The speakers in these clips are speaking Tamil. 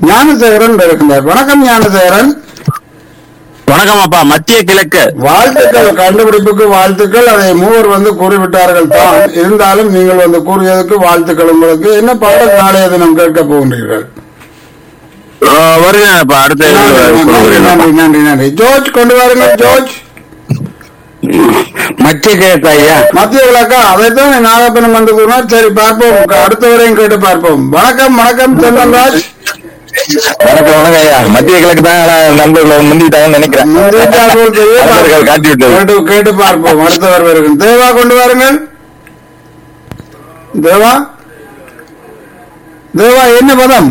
ஞானசேகரன் இருக்கின்றார் வணக்கம் ஞானசேகரன் வணக்கம் அப்பா மத்திய கிழக்கு வாழ்த்துக்கள் கண்டுபிடிப்புக்கு வாழ்த்துக்கள் அதை மூவர் வந்து கூறிவிட்டார்கள் தான் இருந்தாலும் நீங்கள் வந்து கூறியதுக்கு வாழ்த்துக்கள் உங்களுக்கு என்ன பாடல் நாளைய தினம் கேட்க போகின்றீர்கள் ஆ, வருகிறேன் அப்பா அடுத்த நன்றி, இதுல நன்றி, வருகிறேன். நன்றி நன்றி நன்றி ஜோர்ஜ் கொண்டு வாருங்கள் ஜோர்ஜ் மத்திய கிழக்கு ஐயா மத்திய விளக்கா அதைத்தான் நாகப்பனம் வந்து கூறினார் சரி பார்ப்போம் அடுத்த வரையும் கேட்டு பார்ப்போம் வணக்கம் வணக்கம் சந்தன்ராஜ் வணக்கம் வணக்கம் ஐயா மத்திய கிழக்கு தான் நண்பர்கள் முந்திட்டாங்கன்னு நினைக்கிறேன் முந்திட்டார் போல் தெரியுது. நண்பர்கள் காட்டி விட்டது கேட்டு கேட்டு பார்ப்போம் அடுத்தவர் வருகிறேன் தேவா கொண்டு வாருங்கள் தேவா தேவா என்ன பதம்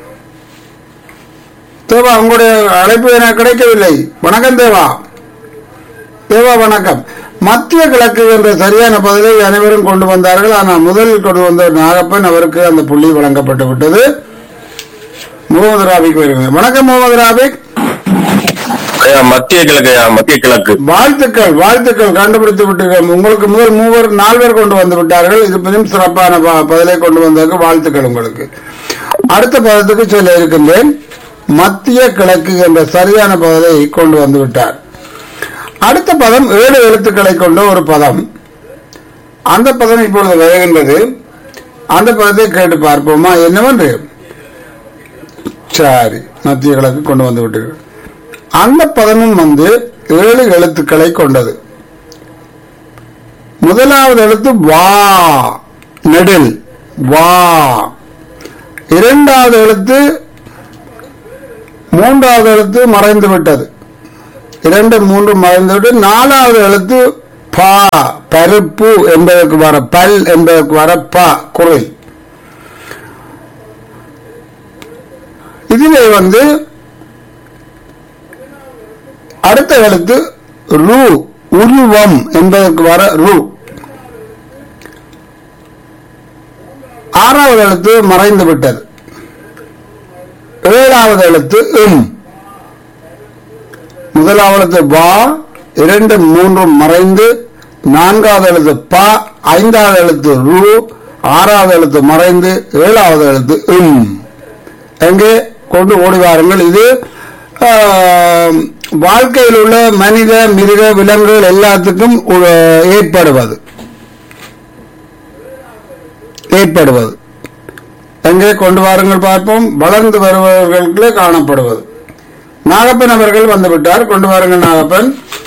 தேவா உங்களுடைய அழைப்பு எனக்கு கிடைக்கவில்லை வணக்கம் தேவா தேவா வணக்கம் மத்திய கிழக்கு என்ற சரியான பதிலை அனைவரும் கொண்டு வந்தார்கள் ஆனால் முதலில் கொண்டு வந்த நாகப்பன் அவருக்கு அந்த புள்ளி வழங்கப்பட்டு விட்டது முகமது ராபிக் வருகிறது வணக்கம் முகமது ராபிக் ஐயா மத்திய கிழக்கு ஐயா மத்திய கிழக்கு வாழ்த்துக்கள் வாழ்த்துக்கள் கண்டுபிடித்து விட்டீர்கள் உங்களுக்கு முதல் மூவர் நால்வர் கொண்டு வந்து விட்டார்கள் இது மிகவும் சிறப்பான ப- பதிலை கொண்டு வந்ததற்கு வாழ்த்துக்கள் உங்களுக்கு அடுத்த பதத்துக்கு சொல்ல இருக்கின்றேன் மத்திய கிழக்கு என்ற சரியான பதிலை கொண்டு வந்து விட்டார் அடுத்த பதம் ஏழு எழுத்துக்களை கொண்ட ஒரு பதம் அந்த பதம் இப்பொழுது வருகின்றது அந்த பதத்தை கேட்டு பார்ப்போமா என்னவென்று சரி மத்திய கிழக்கு கொண்டு வந்து விட்டீர்கள் அந்த பதமும் வந்து ஏழு எழுத்துக்களை கொண்டது முதலாவது எழுத்து வா நெடில் வா இரண்டாவது எழுத்து மூன்றாவது எழுத்து மறைந்து விட்டது இரண்டு மூன்று மறைந்து விட்டு நாலாவது எழுத்து பா பருப்பு என்பதற்கு வர பல் என்பதற்கு வர பா குரல் இதிலே வந்து அடுத்த எழுத்து ரு உருவம் என்பதற்கு வர ரு ஆறாவது எழுத்து மறைந்து விட்டது ஏழாவது எழுத்து இம் முதலாவது எழுத்து வா இரண்டு மூன்றும் மறைந்து நான்காவது எழுத்து ப ஐந்தாவது எழுத்து ரு ஆறாவது எழுத்து மறைந்து ஏழாவது எழுத்து இம் எங்கே கொண்டு ஓடி வாருங்கள் இது ஆஹ், வாழ்க்கையில் உள்ள மனித மிருக விலங்குகள் எல்லாத்துக்கும் உ- ஏற்படுவது ஏற்படுவது எங்கே கொண்டு வாருங்கள் பார்ப்போம் வளர்ந்து வருபவர்களுக்கு காணப்படுவது நாகப்பன் அவர்கள் வந்துவிட்டார் கொண்டு வாருங்கள் நாகப்பன்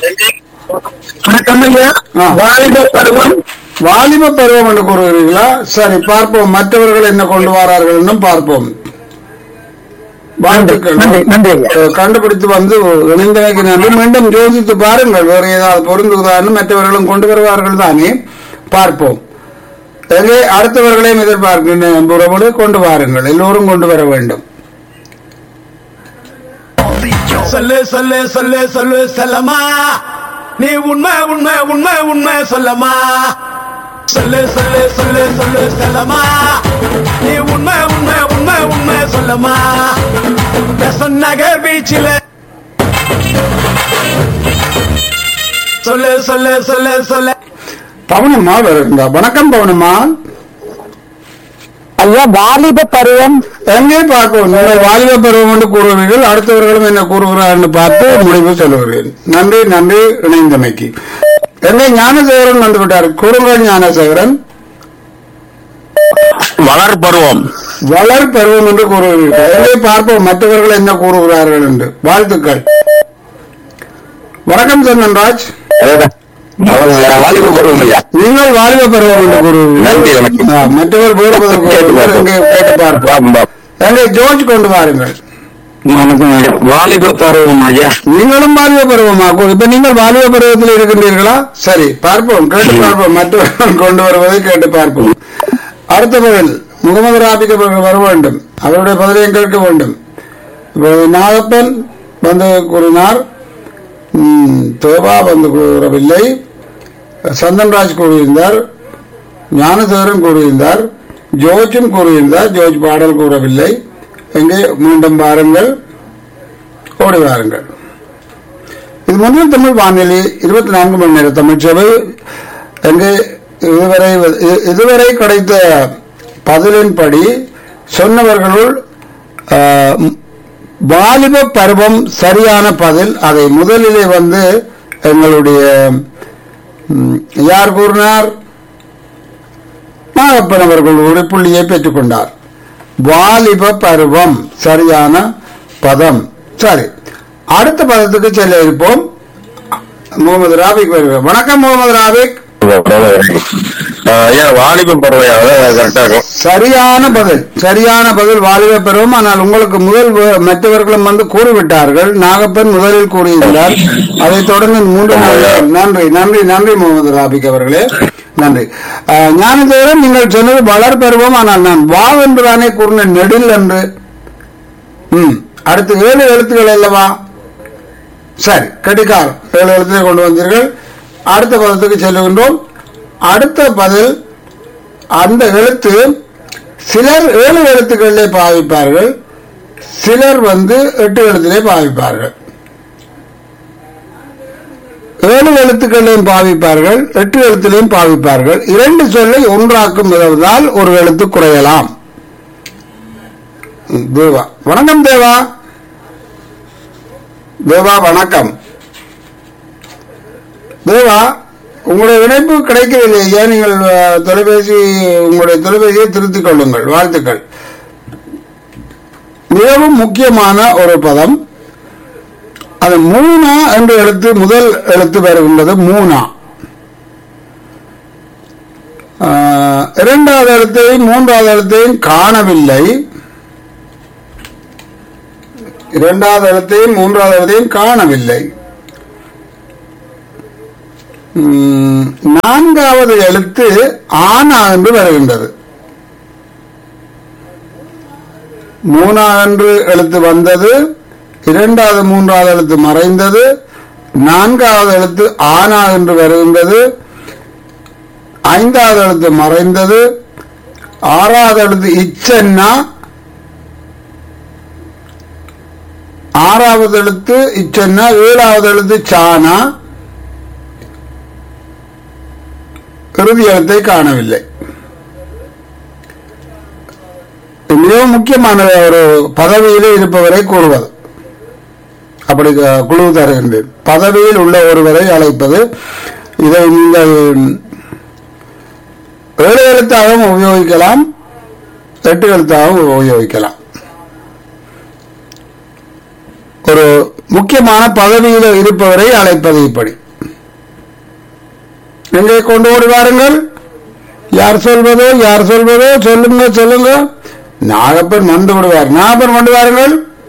ஆ. வாலிப பருவம் என்று கூறுகிறீர்களா சரி பார்ப்போம் மற்றவர்கள் என்ன கொண்டு வரார்கள் என்றும் பார்ப்போம் வாழ்த்துக்கள் நன்றி, நன்றி ஐயா. அஹ், கண்டுபிடித்து வந்து இணைந்தமைக்கு நன்றி மீண்டும் யோசித்து பாருங்கள் வேறு ஏதாவது பொருந்துவதான்னு மற்றவர்களும் கொண்டு வருவார்கள் தானே பார்ப்போம் எனவே அடுத்தவர்களையும் எதிர்பார்க்கின்றேன் உறவோடு கொண்டு வாருங்கள் எல்லோரும் கொண்டு வர வேண்டும் சொல்லு சொல்லு சொல்லு சொல்லு செல்லம்மா நீ உண்மை உண்மை உண்மை உண்மை சொல்லம்மா சொல்லு சொல்லு சொல்லு சொல்லு செல்லம்மா நீ உண்மை உண்மை உண்மை உண்மை சொல்லம்மா பெசன் நகர் பீச்சில் சொல்லு சொல்லு சொல்லு சொல்லு பவனம்மா வருங்க வணக்கம் பவனம்மா ஐயா வாலிப பருவம் எங்கே பார்ப்போம் நீங்கள் வாலிப பருவம் என்று கூறுவீர்கள் அடுத்தவர்களும் என்ன கூறுகிறார்கள் பார்த்து முடிவு சொல்லுகிறேன் நன்றி நன்றி இணைந்தமைக்கு எங்கே ஞானசேகரன் வந்து விட்டார் கூறுங்கள் ஞானசேகரன் வளர் பருவம் வளர் பருவம் என்று கூறுகிறீர்கள் எங்கே பார்ப்போம் மற்றவர்கள் என்ன கூறுகிறார்கள் என்று வாழ்த்துக்கள் வணக்கம் சந்தன்ராஜ் அதேதான். அவ்வளவுதான். வாலிப பருவம் ஐயா நீங்கள் வாலிப பருவம் என்று நன்றி, கூறுகிறீர்கள் வணக்கம். ஆ, மற்றவர் வேறு பதில் கூறுகிறார்கள். எங்கே கேட்டு பார்ப்போம் பாப்போம், பாப்போம். எங்கே ஜோர்ஜ் கொண்டு வாருங்கள் வணக்கம் ஐயா. வாலிப பருவம் ஐயா நீங்களும் வாலிப பருவமாகும் இப்ப நீங்கள் வாலிப பருவத்தில் இருக்கின்றீர்களா சரி பார்ப்போம் கேட்டு பார்ப்போம் மற்றவர்கள் கொண்டு வருவதை கேட்டு பார்ப்போம் அடுத்த பதில் முகமது ராபிக்கு அவர்கள் வர வேண்டும் அவருடைய பதிலையும் கேட்க வேண்டும் இப்பொழுது நாகப்பன் வந்து கூறினார் ம், தேவா வந்து கூறவில்லை சந்தன்ராஜ் கூறியிருந்தார் ஞானசேகரன் கூறியிருந்தார் ஜோர்ஜும் கூறியிருந்தார் ஜோர்ஜ் பாடல் கூறவில்லை எங்கே மீண்டும் பாருங்கள் ஓடி வாருங்கள் இது முன்னில் தமிழ் வானொலி இருபத்தி நான்கு மணி நேர தமிழ்ச்சபை எங்கே இதுவரை இ- இதுவரை கிடைத்த பதிலின்படி சொன்னவர்களுள் ஆஹ், ம், வாலிப பருவம் சரியான பதில் அதை முதலிலே வந்து எங்களுடைய ம், யார் கூறினார் நாகப்பன் அவர்கள் ஒரு புள்ளியை பெற்றுக்கொண்டார் வாலிப பருவம் சரியான பதம் சரி அடுத்த பதத்துக்கு செல்ல இருப்போம் முகமது ராபிக் வருகிறார் வணக்கம் முகமது ராபிக் ஐயா வாலிபம் பருவையா கரெக்டா இருக்கும் சரியான பதில் சரியான பதில் வாலிப பருவம் ஆனால் உங்களுக்கு முதல் வ- மற்றவர்களும் வந்து கூறிவிட்டார்கள் நாகப்பன் முதலில் கூறியிருந்தார் அதைத் தொடர்ந்து மூன்று நாள் நன்றி நன்றி நன்றி முகமது ராபிக் அவர்களே நன்றி அஹ், ஞானதேவன் நீங்கள் சொன்னது வளர் பருவம் ஆனால் நான் வா என்றுதானே கூறின நெடில் என்று ம் அடுத்து ஏழு எழுத்துக்கள் அல்லவா சரி கடிகார் ஏழு எழுத்துக்களை கொண்டு வந்தீர்கள் அடுத்த பதத்துக்கு செல்லுகின்றோம் அடுத்த பதில் அந்த எழுத்து சிலர் ஏழு எழுத்துக்களிலே பாவிப்பார்கள் சிலர் வந்து எட்டு எழுத்திலே பாவிப்பார்கள் ஏழு எழுத்துக்களையும் பாவிப்பார்கள் எட்டு எழுத்திலையும் பாவிப்பார்கள் இரண்டு சொல்லை ஒன்றாக்கும் விதத்தால் ஒரு எழுத்து குறையலாம் ம், தேவா வணக்கம் தேவா தேவா வணக்கம் தேவா உங்களுடைய இணைப்பு கிடைக்கவில்லை ஏன் நீங்கள் அஹ், தொலைபேசி உங்களுடைய தொலைபேசியை திருத்திக் கொள்ளுங்கள் வாழ்த்துக்கள் மிகவும் முக்கியமான ஒரு பதம் அது மூனா என்ற எழுத்து முதல் எழுத்து வருகின்றது மூனா ஆஹ், இரண்டாவது எழுத்தையும் மூன்றாவது எழுத்தையும் காணவில்லை இரண்டாவது எழுத்தையும் மூன்றாவது எழுத்தையும் காணவில்லை உம், நான்காவது எழுத்து ஆனா என்று வருகின்றது மூணா என்று எழுத்து வந்தது இரண்டாவது மூன்றாவது எழுத்து மறைந்தது நான்காவது எழுத்து ஆனா என்று வருகின்றது ஐந்தாவது எழுத்து மறைந்தது ஆறாவது எழுத்து இச்சன்னா ஆறாவது எழுத்து இச்சன்னா ஏழாவது எழுத்து சானா இறுதி எழுத்தை காணவில்லை மிகவும் முக்கியமான ஒரு பதவியிலே இருப்பவரை கூறுவது அப்படி க- குழு தருகின்றேன் பதவியில் உள்ள ஒருவரை அழைப்பது இதை நீங்கள் ஏழு எழுத்தாகவும் உபயோகிக்கலாம் எட்டு எழுத்தாகவும் உபயோகிக்கலாம் ஒரு முக்கியமான பதவியில் இருப்பவரை அழைப்பது இப்படி எங்கே கொண்டு ஓடி வாருங்கள் யார் சொல்வதோ யார் சொல்வதோ சொல்லுங்க சொல்லுங்க நாகப்பன் வந்து விடுவார் நாகப்பன் கொண்டு வாருங்கள்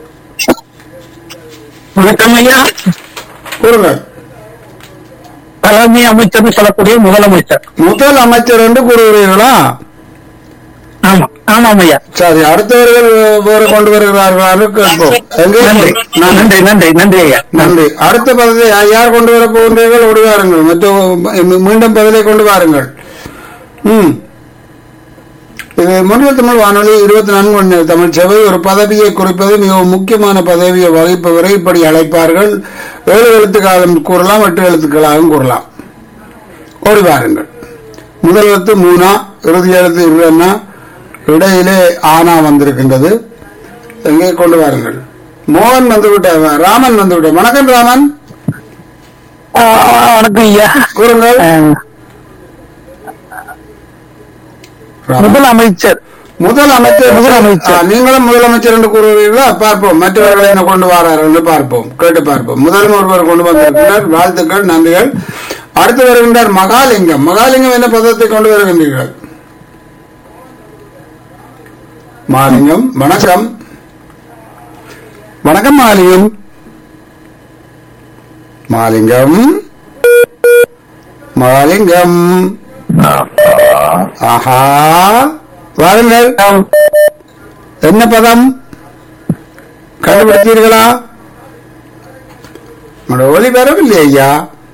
வணக்கம் ஐயா கூறுங்கள் தலைமை அமைச்சர் சொல்லக்கூடிய முதலமைச்சர் முதல் அமைச்சர் என்று கூறுகிறீர்களா ஆமா ஆமாம் ஐயா சரி அடுத்தவர்கள் வேறு கொண்டு வருகிறார்களான்னு கேட்போம் எங்கே நன்றி நன்றி. நன்றி நன்றி நன்றி ஐயா நன்றி அடுத்த பதிலை யா- யார் கொண்டு வர போகின்றீர்கள் ஓடி வாருங்கள் மற்ற மீண்டும் பதிலை கொண்டு வாருங்கள் ம் இது முன்னில் தமிழ் வானொலி இருபத்தி நான்கு மணி நேர தமிழ் சேவை ஒரு பதவியை குறிப்பது மிகவும் முக்கியமான பதவியை வகிப்பவரை இப்படி அழைப்பார்கள் ஏழு எழுத்து காலம் கூறலாம் எட்டு எழுத்துக்களாகவும் கூறலாம் ஓடி வாருங்கள் முதல் எழுத்து மூணா இறுதி எழுத்து இருன்னா இடையிலே ஆனா வந்திருக்கின்றது எங்கே கொண்டு வாருங்கள் மோகன் வந்து விட்டார் ராமன் வந்து விட்டார் வணக்கம் ராமன் ஆ, வணக்கம் ஐயா கூறுங்கள் ஆ, ராமன். முதலமைச்சர் முதல் அமைச்சர் முதலமைச்சர். ஆ, நீங்களும் முதலமைச்சர் என்று கூறுவீர்களா பார்ப்போம் மற்றவர்களை என்ன கொண்டு வரார்கள் என்று பார்ப்போம் கேட்டு பார்ப்போம் முதல் ஒருவர் கொண்டு வந்திருக்கிறார் வாழ்த்துக்கள் நன்றிகள் அடுத்து வருகின்றார் மகாலிங்கம் மகாலிங்கம் என்ன பதத்தை கொண்டு வருகின்றீர்கள் மகாலிங்கம் வணக்கம் வணக்கம் மகாலிங்கம் மகாலிங்கம் மகாலிங்கம் ஆஹா வாருங்கள் என்ன பதம் கண்டுபிடித்தீர்களா உங்களோட ஒளி வரவில்லை ஐயா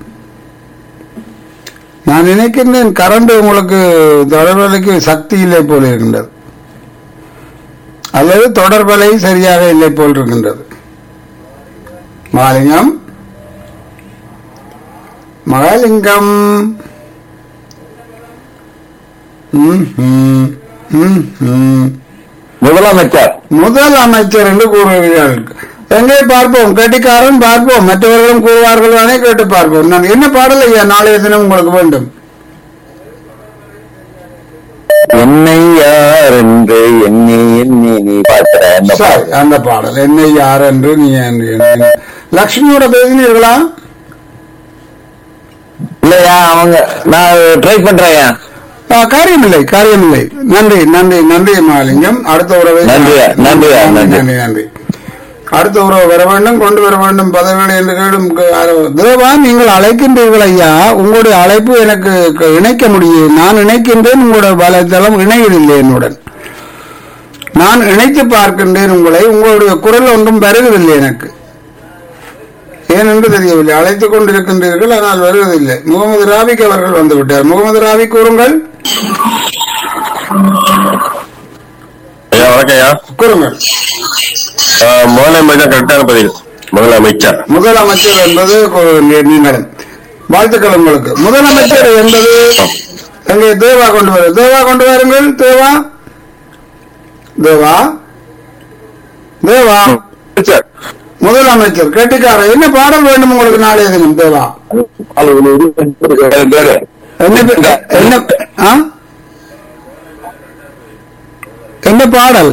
நான் நினைக்கின்றேன் கரண்ட் உங்களுக்கு தொடர்பலைக்கு சக்தி இல்லை போல் இருக்கின்றது அல்லது தொடர்பலை சரியாக இல்லை போல் இருக்கின்றது மாலிங்கம் மகாலிங்கம் ம், ம், ம், ம். முதலமைச்சர் முதல் அமைச்சர் என்று கூறுகிறீர்கள் எங்கே பார்ப்போம் கெட்டிக்காரன் பார்ப்போம் மற்றவர்களும் கூறுவார்கள் தானே கேட்டு பார்ப்போம் நான் என்ன பாடல் ஐயா நாளைய தினம் உங்களுக்கு வேண்டும் என்னை யார் என்று எண்ணி எண்ணி நீ பார்க்கிற அந்த சரி, பாடல். அந்த பாடல் என்னை யார் என்று நீ என்று எண்ணி. லக்ஷ்மியோட பேசினீர்களா இல்லையா அவங்க நான் ட்ரை பண்றேன் ஆ, காரியமில்லை காரியமில்லை நன்றி நன்றி நன்றி மாலிங்கம் அடுத்த உறவை நன்றி, நன்றி, நன்றி. நன்றி நன்றி அடுத்த உறவு வர வேண்டும் கொண்டு வர வேண்டும் பதவிகளை என்று கேடும் க- தேவா நீங்கள் அழைக்கின்றீர்கள் ஐயா உங்களுடைய அழைப்பு எனக்கு க- இணைக்க முடியும் நான் இணைக்கின்றேன் உங்களுடைய வலைத்தளம் இணையவில்லை என்னுடன் நான் இணைத்து பார்க்கின்றேன் உங்களை உங்களுடைய குரல் ஒன்றும் வருவதில்லை எனக்கு ஏனென்று தெரியவில்லை அழைத்துக் கொண்டிருக்கின்றீர்கள் ஆனால் வருவதில்லை முகமது ராபிக் அவர்கள் வந்து விட்டார் முகமது ராபி கூறுங்கள் ஐயா வணக்கம் ஐயா கூறுங்கள் முதலமைச்சர் கரெக்டான பதில் முதலமைச்சர் முதலமைச்சர் என்பது கு- நீ- நீங்களும் வாழ்த்துக்கள் உங்களுக்கு முதலமைச்சர் என்பது எங்கே தேவா கொண்டு வர தேவா கொண்டு வாருங்கள் தேவா தேவா தேவா அமைச்சர் முதலமைச்சர் கேட்டுக்கார என்ன பாடல் வேண்டும் உங்களுக்கு நாளைய தினம் தேவா பேரு என்ன பே- என்ன ஆ? என்ன பாடல்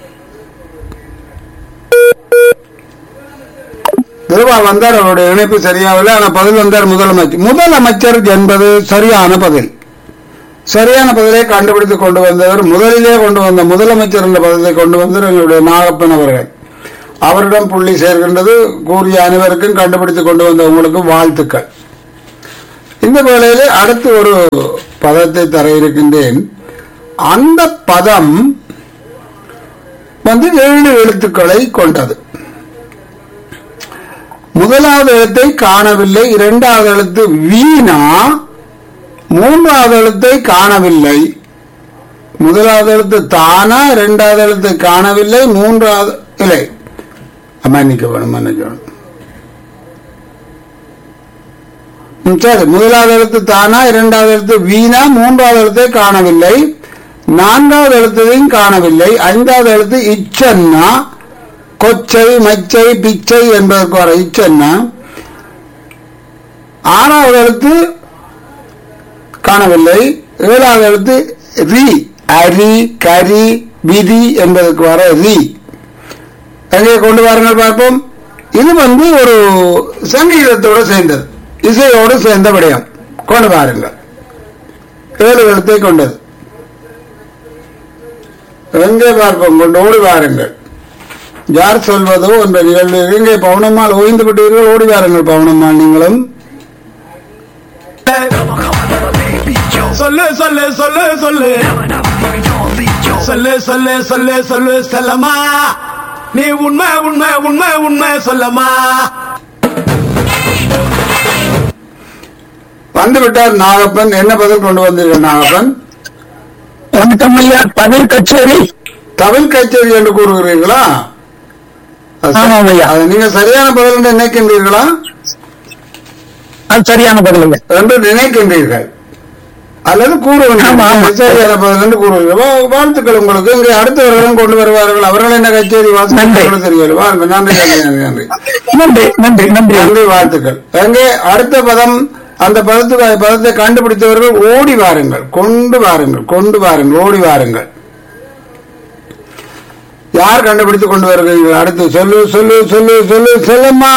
தேவா வந்தார் அவருடைய இணைப்பு சரியாகவில்லை ஆனா பதில் வந்தார் முதலமைச்சர் முதலமைச்சர் என்பது சரியான பதில் சரியான பதிலை கண்டுபிடித்து கொண்டு வந்தவர் முதலிலே கொண்டு வந்த முதலமைச்சர் என்ற பதிலை கொண்டு வந்தவர் எங்களுடைய நாகப்பன் அவர்கள் அவரிடம் புள்ளி சேர்க்கின்றது கூறிய அனைவருக்கும் கண்டுபிடித்து கொண்டு வந்த உங்களுக்கு வாழ்த்துக்கள் இந்த வேளையிலே அடுத்து ஒரு பதத்தை தர இருக்கின்றேன் அந்த பதம் வந்து ஏழு எழுத்துக்களை கொண்டது முதலாவது எழுத்தை காணவில்லை இரண்டாவது எழுத்து வீணா மூன்றாவது எழுத்தை காணவில்லை முதலாவது எழுத்து தானா இரண்டாவது எழுத்தை காணவில்லை மூன்றாவது இல்லை மன்னிக்க வேணும் மன்னிக்க வேணும் ம், சரி முதலாவது எழுத்து தானா இரண்டாவது எழுத்து வீணா மூன்றாவது எழுத்தை காணவில்லை நான்காவது எழுத்தையும் காணவில்லை ஐந்தாவது எழுத்து இச்சன்னா கொச்சை மச்சை பிச்சை என்பதற்கு வர இச்சன்னா ஆறாவது எழுத்து காணவில்லை ஏழாவது எழுத்து ரி அரி கரி விதி என்பதற்கு வர ரி எங்கே கொண்டு வாருங்கள் பார்ப்போம் இது வந்து ஒரு சங்கீதத்தோடு சேர்ந்தது இசையோடு சேர்ந்த விடயம் கொண்டு வாருங்கள் ஏழு எழுத்தை கொண்டது எங்கே பார்ப்போம் கொண்டு ஓடி வாருங்கள் யார் சொல்வதோ என்ற நிகழ்வு எங்கே பவுனம்மாள் ஓய்ந்து விட்டீர்கள் ஓடி வாருங்கள் பவுனம்மாள் நீங்களும் சொல்லு சொல்லு சொல்லு சொல்லு சொல்லு சொல்லு சொல்லு சொல்லு செல்லம்மா நீ உண்மை உண்மை உண்மை உண்மை சொல்லம்மா வந்து விட்டார் நாகப்பன் என்ன பதில் கொண்டு வந்தீர்கள் நாகப்பன் வணக்கம் ஐயா தமிழ் கச்சேரி தமிழ் கச்சேரி என்று கூறுகிறீர்களா அது ச- ஆமாம் ஐயா. அது நீங்க சரியான பதில் என்று நினைக்கின்றீர்களா அது சரியான பதில் ஐயா என்று நினைக்கின்றீர்கள் அல்லது ஆமா, கூறுகின்றீர்கள் ஆமா. சரியான பதில் என்று கூறுகிறீர்கள் வா- வாழ்த்துக்கள் உங்களுக்கு இங்கே அடுத்தவர்களும் கொண்டு வருவார்கள் அவர்கள் என்ன கச்சேரி வாசிக்கிறார்கள் தெரியவில்லை வாருங்கள் நன்றி நன்றி நன்றி நன்றி நன்றி நன்றி நன்றி நன்றி வாழ்த்துக்கள் எங்கே அடுத்த பதம் அந்த பதத்துக்கு பதத்தை கண்டுபிடித்தவர்கள் ஓடி வாருங்கள் கொண்டு வாருங்கள் கொண்டு வாருங்கள் ஓடி வாருங்கள் யார் கண்டுபிடித்து கொண்டு வருகிறீர்கள் அடுத்து சொல்லு சொல்லு சொல்லு சொல்லு செல்லம்மா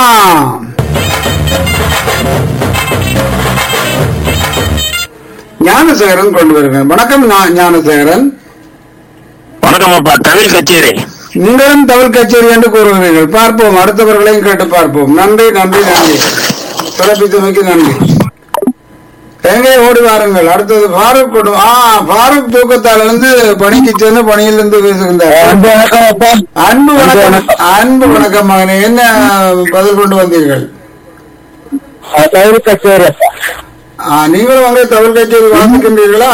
ஞானசேகரன் கொண்டு வருகிறேன் வணக்கம் ஞா- ஞானசேகரன் வணக்கம் அப்பா தமிழ் கச்சேரி நீங்களும் தமிழ் கச்சேரி என்று கூறுகிறீர்கள் பார்ப்போம் அடுத்தவர்களையும் கேட்டு பார்ப்போம் நன்றி நன்றி நன்றி சிறப்பித்தமைக்கு நன்றி எங்கே ஓடி வாருங்கள் அடுத்தது ஃபாரூக் கொண்டு ஆ ஃபாரூக் தூக்கத்தால் இருந்து பணிக்கு சென்று பணியிலிருந்து பேசுகின்றார் அன்பு வணக்கம் அப்பா அன்பு வணக்கம் அன்பு வணக்கம் மகனே என்ன பதில் கொண்டு வந்தீர்கள் தமிழ் கச்சேரி அப்பா ஆ, நீங்களும் அங்கே தமிழ் கச்சேரி வாசிக்கின்றீர்களா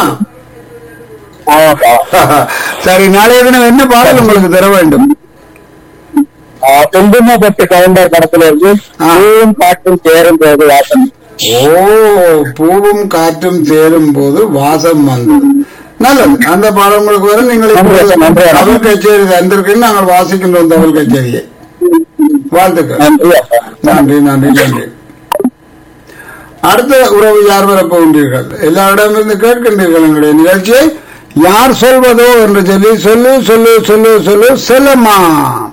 ஆமாப்பா சரி நாளைய தினம் என்ன பாடல் உங்களுக்கு தர வேண்டும் குங்குமப்பட்டு கவுண்டர் படத்துல இருந்து ஆ. பூவும் காற்றும் சேரும் போது வாசம் ஓ பூவும் காற்றும் சேரும் போது வாசம் வந்தது நல்லது அந்த பாடம் உங்களுக்கு வரும் நீங்கள் நன்றி, இப்பொழுது நன்றி. தமிழ் கச்சேரி தந்திருக்குன்னு நாங்கள் வாசிக்கின்றோம் தமிழ் கச்சேரியை வாழ்த்துக்கள் நன்றி அப்பா நன்றி நன்றி நன்றி அடுத்த உறவு யார் வரப் போகின்றீர்கள் எல்லாரிடமிருந்து கேட்கின்றீர்கள் எங்களுடைய நிகழ்ச்சியை யார் சொல்வதோ என்று சொல்லி சொல்லு சொல்லு சொல்லு சொல்லு செல்லம்மா